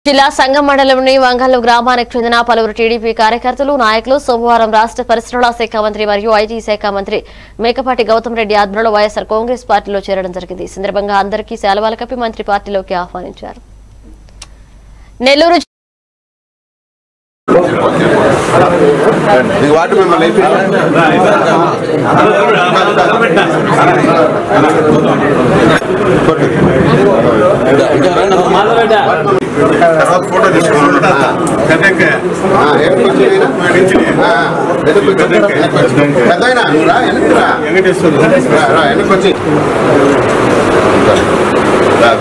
జిల్లా సంగం మండలంలోని వంగల్లు గ్రామానికి చెందిన పలువురు టీడీపీ కార్యకర్తలు నాయకులు సోమవారం రాష్ట్ర పరిశ్రమల శాఖ మంత్రి మరియు ఐటీ శాఖ మంత్రి మేకపాటి గౌతమ్ రెడ్డి ఆధ్వర్యంలో వైఎస్ఆర్ కాంగ్రెస్ పార్టీలో చేరడం జరిగింది ఈ సందర్భంగా అందరికీ శాలువాలు కప్పి మంత్రి పార్టీలోకి ఆహ్వానించారు నెల్లూరు నీకు వాటి మెంబర్లు ఫోటో పెద్దయినా నువ్వు రా వెనక్కి రా రా, రా, వెనక్కి వచ్చి రా.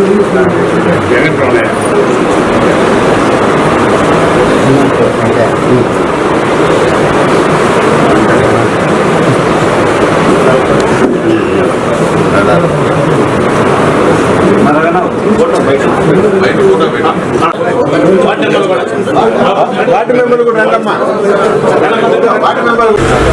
బయట ఫోటో పెట్టు. వార్డు మెంబర్లు కూడా రండమ్మా వార్డు మెంబర్లు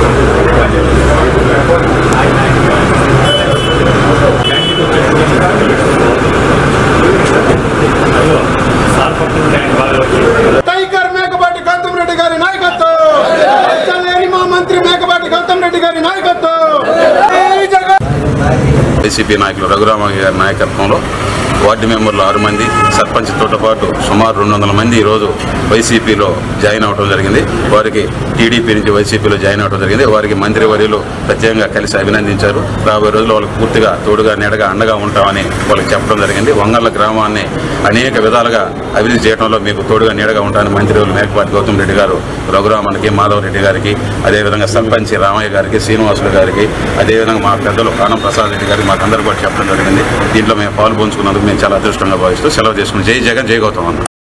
టైగర్ మేకపాటి గౌతమ్ రెడ్డి గారి నాయకత్వం లేని మా మంత్రి మేకపాటి గౌతమ్ రెడ్డి గారి నాయకత్వం జై జగన్ వైసీపీ నాయకులు రఘురామయ్య గారి నాయకత్వంలో వార్డు మెంబర్లు ఆరు మంది సర్పంచ్తో పాటు సుమారు రెండు వందల మంది ఈరోజు వైసీపీలో జాయిన్ అవ్వడం జరిగింది వారికి టీడీపీ నుంచి వైసీపీలో జాయిన్ అవ్వడం జరిగింది వారికి మంత్రివర్యులు ప్రత్యేకంగా కలిసి అభినందించారు రాబోయే రోజుల్లో వాళ్ళకి పూర్తిగా తోడుగా నీడగా అండగా ఉంటామని వాళ్ళకి చెప్పడం జరిగింది వంగళ్ళ గ్రామాన్ని అనేక విధాలుగా అభివృద్ధి చేయడంలో మీకు తోడుగా నీడగా ఉంటామని మంత్రివర్యులు మేకపాటి గౌతమ్ రెడ్డి గారు రఘురామన్కి మాధవ్ రెడ్డి గారికి అదేవిధంగా సర్పంచ్ రామయ్య గారికి శ్రీనివాసులు గారికి అదేవిధంగా మా పెద్దలు కానం ప్రసాద్ రెడ్డి గారికి మాకు అందరూ కూడా చెప్పడం జరిగింది దీంట్లో మేము పాలు పంచుకున్నందుకు మేము చాలా అదృష్టంగా భావిస్తూ సెలవు చేసుకుని జై జగన్ జై గౌతమ్ అన్న